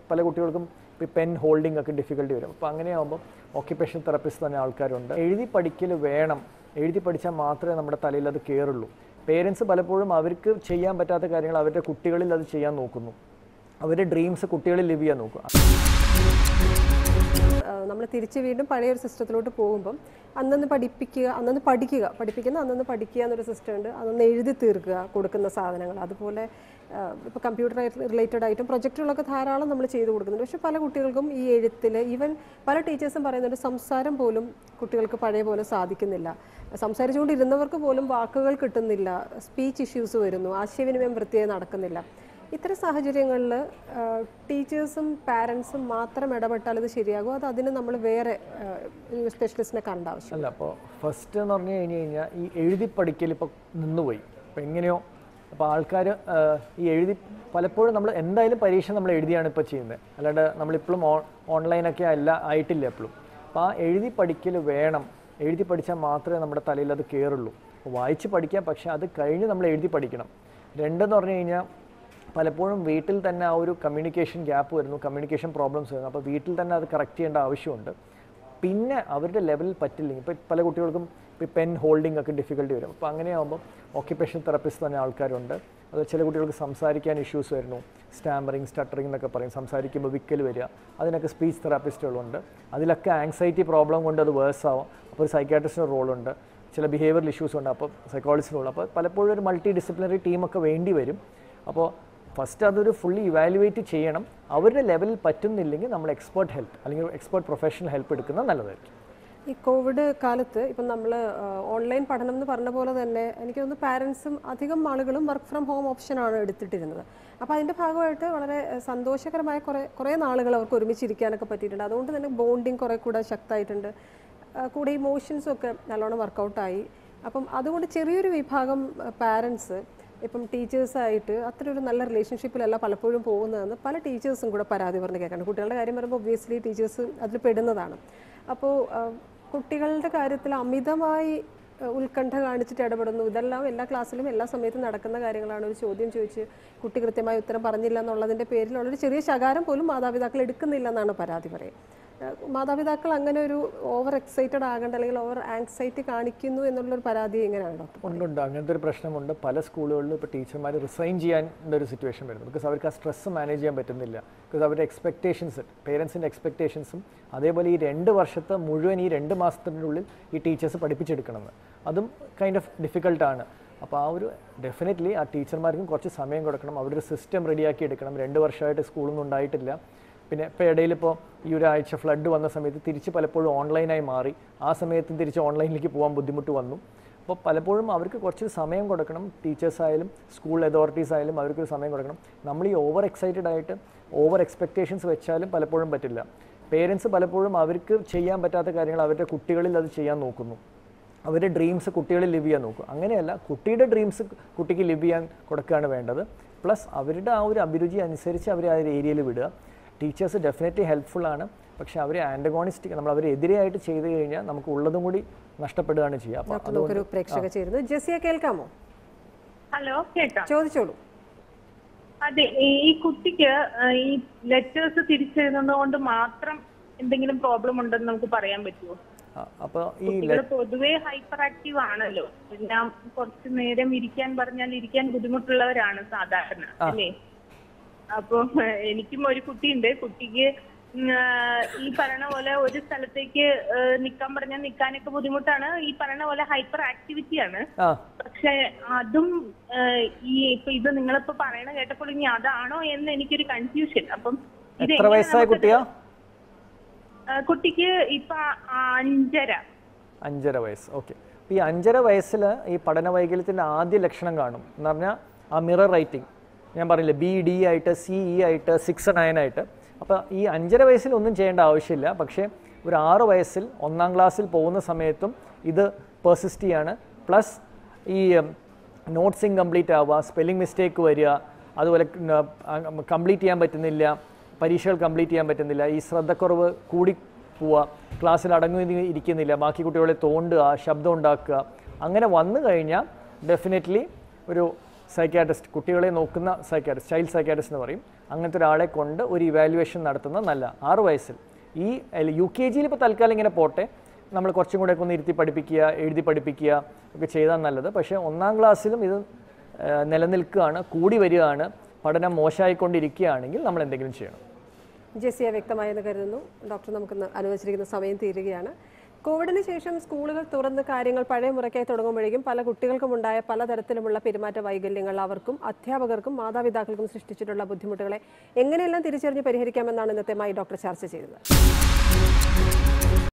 പല കുട്ടികൾക്കും ഇപ്പോൾ പെൻ ഹോൾഡിംഗ് ഒക്കെ ഡിഫിക്കൽട്ടി വരും അപ്പോൾ അങ്ങനെയാകുമ്പോൾ ഓക്യുപ്പേഷൻ തെറപ്പിസ്റ്റ് തന്നെ ആൾക്കാരുണ്ട് എഴുതി പഠിക്കൽ വേണം എഴുതി പഠിച്ചാൽ മാത്രമേ നമ്മുടെ തലയിൽ അത് കയറുള്ളൂ പേരൻസ് പലപ്പോഴും അവർക്ക് ചെയ്യാൻ പറ്റാത്ത കാര്യങ്ങൾ അവരുടെ കുട്ടികളിൽ അത് ചെയ്യാൻ നോക്കുന്നു അവരുടെ ഡ്രീംസ് കുട്ടികളിൽ ലിവ് ചെയ്യാൻ നോക്കും നമ്മൾ തിരിച്ച് വീണ്ടും പഴയ ഒരു സിസ്റ്റത്തിലോട്ട് പോകുമ്പം അന്നന്ന് പഠിപ്പിക്കുക അന്നന്ന് പഠിക്കുക പഠിപ്പിക്കുന്ന അന്നന്ന് പഠിക്കുക എന്നൊരു സിസ്റ്റം ഉണ്ട് അന്നന്ന് എഴുതി തീർക്കുക കൊടുക്കുന്ന സാധനങ്ങൾ അതുപോലെ ഇപ്പോൾ കമ്പ്യൂട്ടർ റിലേറ്റഡ് ആയിട്ടും പ്രൊജക്റ്റുകളൊക്കെ ധാരാളം നമ്മൾ ചെയ്തു കൊടുക്കുന്നുണ്ട് പക്ഷേ പല കുട്ടികൾക്കും ഈ എഴുത്തിൽ ഈവൻ പല ടീച്ചേഴ്സും പറയുന്നുണ്ട് സംസാരം പോലും കുട്ടികൾക്ക് പഴയ പോലെ സാധിക്കുന്നില്ല സംസാരിച്ചുകൊണ്ടിരുന്നവർക്ക് പോലും വാക്കുകൾ കിട്ടുന്നില്ല സ്പീച്ച് ഇഷ്യൂസ് വരുന്നു ആശയവിനിമയം വൃത്തിയായി നടക്കുന്നില്ല ഇത്തരം സാഹചര്യങ്ങളിൽ ടീച്ചേഴ്സും പാരൻസും മാത്രം ഇടപെട്ടാൽ ഇത് ശരിയാകും അത് അതിന് നമ്മൾ വേറെ സ്പെഷ്യലിസ്റ്റിനെ കണ്ട ആവശ്യം അല്ല അപ്പോൾ ഫസ്റ്റ് എന്ന് പറഞ്ഞു കഴിഞ്ഞ് കഴിഞ്ഞാൽ ഈ എഴുതി പഠിക്കൽ ഇപ്പോൾ നിന്നുപോയി അപ്പോൾ എങ്ങനെയോ അപ്പോൾ ആൾക്കാർ ഈ എഴുതി പലപ്പോഴും നമ്മൾ എന്തായാലും പരീക്ഷ നമ്മൾ എഴുതിയാണ് ഇപ്പോൾ ചെയ്യുന്നത് അല്ലാണ്ട് നമ്മളിപ്പോഴും ഓൺ ഓൺലൈനൊക്കെ അല്ല ആയിട്ടില്ല എപ്പോഴും അപ്പോൾ ആ എഴുതി പഠിക്കൽ വേണം എഴുതി പഠിച്ചാൽ മാത്രമേ നമ്മുടെ തലയിൽ അത് കയറുള്ളൂ അപ്പോൾ വായിച്ച് പഠിക്കാം പക്ഷേ അത് കഴിഞ്ഞ് നമ്മൾ എഴുതി പഠിക്കണം രണ്ടെന്ന് പറഞ്ഞു കഴിഞ്ഞാൽ പലപ്പോഴും വീട്ടിൽ തന്നെ ആ ഒരു കമ്മ്യൂണിക്കേഷൻ ഗ്യാപ്പ് വരുന്നു കമ്മ്യൂണിക്കേഷൻ പ്രോബ്ലംസ് വരുന്നു അപ്പോൾ വീട്ടിൽ തന്നെ അത് കറക്റ്റ് ചെയ്യേണ്ട ആവശ്യമുണ്ട് പിന്നെ അവരുടെ ലെവലിൽ പറ്റില്ലെങ്കിൽ ഇപ്പോൾ പല കുട്ടികൾക്കും ഇപ്പോൾ പെൻ ഹോൾഡിംഗ് ഒക്കെ ഡിഫിക്കൽട്ടി വരും അപ്പോൾ അങ്ങനെയാകുമ്പോൾ ഓക്യുപ്പേഷൻ തെറപ്പിസ്റ്റ് തന്നെ ആൾക്കാരുണ്ട് അത് ചില കുട്ടികൾക്ക് സംസാരിക്കാൻ ഇഷ്യൂസ് വരുന്നു സ്റ്റാമറിങ് സ്റ്റട്ടറിങ് എന്നൊക്കെ പറയും സംസാരിക്കുമ്പോൾ വിക്കൽ വരിക അതിനൊക്കെ സ്പീച്ച് തെറാപ്പിസ്റ്റുകളുണ്ട് അതിലൊക്കെ ആങ്സൈറ്റി പ്രോബ്ലം കൊണ്ട് അത് വേഴ്സ് ആവും അപ്പോൾ ഒരു സൈക്കാട്രിസ്റ്റിന് റോളുണ്ട് ചില ബിഹേവിയറൽ ഇഷ്യൂസ് ഉണ്ട് അപ്പോൾ സൈക്കോളജിസ്റ്റിന് റോൾ അപ്പോൾ പലപ്പോഴും ഒരു മൾട്ടി ഡിസിപ്ലിനറി ടീമൊക്കെ വേണ്ടി വരും അപ്പോൾ ഫസ്റ്റ് അതൊരു ഫുള്ളി ഇവാലുവേറ്റ് ചെയ്യണം അവരുടെ ലെവലിൽ പറ്റുന്നില്ലെങ്കിൽ നമ്മൾ എക്സ്പേർട്ട് ഹെൽപ്പ് അല്ലെങ്കിൽ എക്സ്പേർട്ട് പ്രൊഫഷണൽ ഹെൽപ്പ് എടുക്കുന്നത് നല്ലതായിരിക്കും ഈ കോവിഡ് കാലത്ത് ഇപ്പം നമ്മൾ ഓൺലൈൻ പഠനം എന്ന് പറഞ്ഞ പോലെ തന്നെ എനിക്ക് തോന്നുന്നു പാരൻസും അധികം ആളുകളും വർക്ക് ഫ്രം ഹോം ഓപ്ഷനാണ് എടുത്തിട്ടിരുന്നത് അപ്പോൾ അതിൻ്റെ ഭാഗമായിട്ട് വളരെ ഏഹ്, സന്തോഷകരമായ കുറേ കുറേ നാളുകൾ അവർക്ക് ഒരുമിച്ചിരിക്കാനൊക്കെ പറ്റിയിട്ടുണ്ട് അതുകൊണ്ട് തന്നെ ബോണ്ടിങ് കുറേ കൂടെ ശക്തമായിട്ടുണ്ട് ആ, കൂടെ ഇമോഷൻസും ഒക്കെ നല്ലോണം വർക്കൗട്ടായി അപ്പം അതുകൊണ്ട് ചെറിയൊരു വിഭാഗം പാരൻസ് ഇപ്പം ടീച്ചേഴ്സായിട്ട് അത്ര ഒരു നല്ല റിലേഷൻഷിപ്പിലല്ല പലപ്പോഴും പോകുന്നതെന്ന് പല ടീച്ചേഴ്സും കൂടെ പരാതി പറഞ്ഞ് കേൾക്കണം കുട്ടികളുടെ കാര്യം പറയുമ്പോൾ ഒബ്വിയസ്ലി ടീച്ചേഴ്സ് അതിൽ പെടുന്നതാണ് അപ്പോൾ കുട്ടികളുടെ കാര്യത്തിൽ അമിതമായി ആ, ഉത്കണ്ഠ കാണിച്ചിട്ട് ഇടപെടുന്നു ഇതെല്ലാം എല്ലാ ക്ലാസ്സിലും എല്ലാ സമയത്തും നടക്കുന്ന കാര്യങ്ങളാണ് ഒരു ചോദ്യം ചോദിച്ച് കുട്ടി കൃത്യമായി ഉത്തരം പറഞ്ഞില്ല എന്നുള്ളതിൻ്റെ പേരിലുള്ളൊരു ചെറിയ ശകാരം പോലും മാതാപിതാക്കൾ എടുക്കുന്നില്ല എന്നാണ് പരാതി പറയുക ഏഹ് മാതാപിതാക്കൾ അങ്ങനെ ഒരു ഓവർ എക്സൈറ്റഡ് ആകേണ്ട അല്ലെങ്കിൽ ഓവർ ആങ്സൈറ്റി കാണിക്കുന്നു എന്നുള്ളൊരു പരാതി എങ്ങനെയാണ് ഡോക്ടർ ഉണ്ടുണ്ട് അങ്ങനത്തെ ഒരു പ്രശ്നമുണ്ട് പല സ്കൂളുകളിലും ഇപ്പോൾ ടീച്ചർമാർ റിസൈൻ ചെയ്യാൻ ഒരു സിറ്റുവേഷൻ വരുന്നു ബിക്കോസ് അവർക്ക് ആ സ്ട്രെസ് മാനേജ് ചെയ്യാൻ പറ്റുന്നില്ല ബിക്കോസ് അവരുടെ എക്സ്പെക്ടേഷൻസ് പേരൻസിൻ്റെ എക്സ്പെക്ടേഷൻസും അതേപോലെ ഈ രണ്ട് വർഷത്തെ മുഴുവൻ ഈ രണ്ട് മാസത്തിനുള്ളിൽ ഈ ടീച്ചേഴ്സ് പഠിപ്പിച്ചെടുക്കണമെന്ന് അതും കൈൻഡ് ഓഫ് ഡിഫിക്കൽട്ടാണ് അപ്പോൾ ആ ഒരു ഡെഫിനറ്റ്ലി ആ ടീച്ചർമാർക്കും കുറച്ച് സമയം കൊടുക്കണം അവരുടെ ഒരു സിസ്റ്റം റെഡിയാക്കി എടുക്കണം രണ്ട് വർഷമായിട്ട് സ്കൂളൊന്നും ഉണ്ടായിട്ടില്ല പിന്നെ ഇപ്പോൾ ഇടയിൽ ഇപ്പോൾ ഈ ഒരാഴ്ച ഫ്ലഡ് വന്ന സമയത്ത് തിരിച്ച് പലപ്പോഴും ഓൺലൈനായി മാറി ആ സമയത്തും തിരിച്ച് ഓൺലൈനിലേക്ക് പോകാൻ ബുദ്ധിമുട്ട് വന്നു അപ്പോൾ പലപ്പോഴും അവർക്ക് കുറച്ച് സമയം കൊടുക്കണം ടീച്ചേഴ്സ് ആയാലും സ്കൂൾ അതോറിറ്റീസ് ആയാലും അവർക്ക് ഒരു സമയം കൊടുക്കണം നമ്മൾ ഈ ഓവർ എക്സൈറ്റഡ് ആയിട്ട് ഓവർ എക്സ്പെക്റ്റേഷൻസ് വെച്ചാലും പലപ്പോഴും പറ്റില്ല പേരൻസ് പലപ്പോഴും അവർക്ക് ചെയ്യാൻ പറ്റാത്ത കാര്യങ്ങൾ അവരുടെ കുട്ടികളിൽ അത് ചെയ്യാൻ നോക്കുന്നു അവരുടെ ഡ്രീംസ് കുട്ടികളിൽ ലിവ് ചെയ്യാൻ നോക്കും അങ്ങനെയല്ല കുട്ടിയുടെ ഡ്രീംസ് കുട്ടിക്ക് ലിവ് ചെയ്യാൻ കൊടുക്കുകയാണ് വേണ്ടത് പ്ലസ് അവരുടെ ആ ഒരു അഭിരുചി അനുസരിച്ച് അവർ ആ ഒരു ഏരിയയിൽ വിടുക ടീച്ചേഴ്സ് ഡെഫിനറ്റ്ലി ഹെൽപ്ഫുൾ ആണ് പക്ഷേ അവർ ആൻറ്റഗോണിസ്റ്റിക് നമ്മൾ അവരെ എതിരെയായിട്ട് ചെയ്തു കഴിഞ്ഞാൽ നമുക്ക് ഉള്ളതും കൂടി നഷ്ടപ്പെടുകയാണ് ചെയ്യുക അപ്പോൾ ഡോക്ടർ നമുക്കൊരു പ്രേക്ഷക ചേരുന്നു ജെസിയ കേൾക്കാമോ ഹലോ കേട്ടോ ചോദിച്ചോളൂ അതെ ഈ ഈ കുട്ടിക്ക് ആ, ഈ ലെറ്റേഴ്സ് തിരിച്ചെഴുതുന്നത് കൊണ്ട് മാത്രം എന്തെങ്കിലും പ്രോബ്ലം ഉണ്ടെന്ന് നമുക്ക് പറയാൻ പറ്റുമോ അപ്പോൾ ഈ കുട്ടികൾ പൊതുവേ ഹൈപ്പർ ആക്റ്റീവ് ആണല്ലോ എല്ലാം കുറച്ചു നേരം ഇരിക്കാൻ പറഞ്ഞാൽ ഇരിക്കാൻ ബുദ്ധിമുട്ടുള്ളവരാണ് സാധാരണ അല്ലേ അപ്പൊ ഏഹ്, എനിക്കും ഒരു കുട്ടിയുണ്ട് കുട്ടിക്ക് ഉം, ആ, ഈ പറയണ പോലെ ഒരു സ്ഥലത്തേക്ക് ഏഹ്, നിക്കാൻ പറഞ്ഞാൽ നിക്കാനൊക്കെ ബുദ്ധിമുട്ടാണ് ഈ പറയണ പോലെ ഹൈപ്പർ ആക്ടിവിറ്റിയാണ് ആ പക്ഷെ അതും ഏഹ്, ഈ ഇപ്പൊ ഇത് നിങ്ങളിപ്പോ പറയണ കേട്ടപ്പോൾ ഇനി അതാണോ എന്ന് എനിക്കൊരു കൺഫ്യൂഷൻ അപ്പം ഇത് എത്ര വയസ്സായ കുട്ടിയാ ഏഹ്, കുട്ടിക്ക് ഇപ്പൊ അഞ്ചര അഞ്ചര വയസ്സ് ഓക്കെ ഈ അഞ്ചര വയസ്സിൽ ഈ പഠന വൈകല്യത്തിൻ്റെ ആദ്യ ലക്ഷണം കാണും എന്ന് പറഞ്ഞാൽ ആ മിറർ റൈറ്റിംഗ് ഞാൻ പറഞ്ഞില്ലേ ബി ഡി ആയിട്ട് സി ഇ ആയിട്ട് സിക്സ് നയൻ ആയിട്ട് അപ്പോൾ ഈ അഞ്ചര വയസ്സിൽ ഒന്നും ചെയ്യേണ്ട ആവശ്യമില്ല പക്ഷേ ഒരു ആറ് വയസ്സിൽ ഒന്നാം ക്ലാസ്സിൽ പോകുന്ന സമയത്തും ഇത് പെർസിസ്റ്റ് ചെയ്യാണ് പ്ലസ് ഈ നോട്ട്സ് ഇൻകംപ്ലീറ്റ് ആവുക സ്പെല്ലിംഗ് മിസ്റ്റേക്ക് വരിക അതുപോലെ കംപ്ലീറ്റ് ചെയ്യാൻ പറ്റുന്നില്ല പരീക്ഷകൾ കംപ്ലീറ്റ് ചെയ്യാൻ പറ്റുന്നില്ല ഈ ശ്രദ്ധക്കുറവ് കൂടി പോവുക ക്ലാസ്സിൽ അടങ്ങി ഇരിക്കുന്നില്ല ബാക്കി കുട്ടികളെ തോണ്ടുക ശബ്ദം ഉണ്ടാക്കുക അങ്ങനെ വന്നു കഴിഞ്ഞാൽ ഡെഫിനറ്റ്ലി ഒരു സൈക്കാട്രിസ്റ്റ് കുട്ടികളെ നോക്കുന്ന സൈക്കാട്രിസ്റ്റ് ചൈൽഡ് സൈക്കാട്രിസ്റ്റ് എന്ന് പറയും അങ്ങനത്തെ ഒരാളെ കൊണ്ട് ഒരു ഇവാലുവേഷൻ നടത്തുന്നത് നല്ല ആറ് വയസ്സിൽ ഈ യു കെ ജിയിൽ ഇപ്പോൾ തൽക്കാലം ഇങ്ങനെ പോട്ടെ നമ്മൾ കുറച്ചും കൂടെ ഒക്കെ ഒന്ന് ഇരുത്തി പഠിപ്പിക്കുക എഴുതി പഠിപ്പിക്കുക ഒക്കെ ചെയ്താൽ നല്ലത് പക്ഷേ ഒന്നാം ക്ലാസ്സിലും ഇത് ആ, നിലനിൽക്കുകയാണ് കൂടി വരികയാണ് പഠനം മോശമായിക്കൊണ്ടിരിക്കുകയാണെങ്കിൽ നമ്മൾ എന്തെങ്കിലും ചെയ്യണം ജെസിയ വ്യക്തമായെന്ന് കരുതുന്നു ഡോക്ടർ നമുക്കിന്ന് അനുവദിച്ചിരിക്കുന്ന സമയം തീരുകയാണ് കോവിഡിന് ശേഷം സ്കൂളുകൾ തുറന്ന് കാര്യങ്ങൾ പഴയ മുറയ്ക്കായി തുടങ്ങുമ്പോഴേക്കും പല കുട്ടികൾക്കും ഉണ്ടായ പലതരത്തിലുമുള്ള പെരുമാറ്റ വൈകല്യങ്ങൾ അവർക്കും അധ്യാപകർക്കും മാതാപിതാക്കൾക്കും സൃഷ്ടിച്ചിട്ടുള്ള ബുദ്ധിമുട്ടുകളെ എങ്ങനെയെല്ലാം തിരിച്ചറിഞ്ഞ് പരിഹരിക്കാമെന്നാണ് ഇന്നത്തെ മായി ഡോക്ടർ ചർച്ച ചെയ്തത്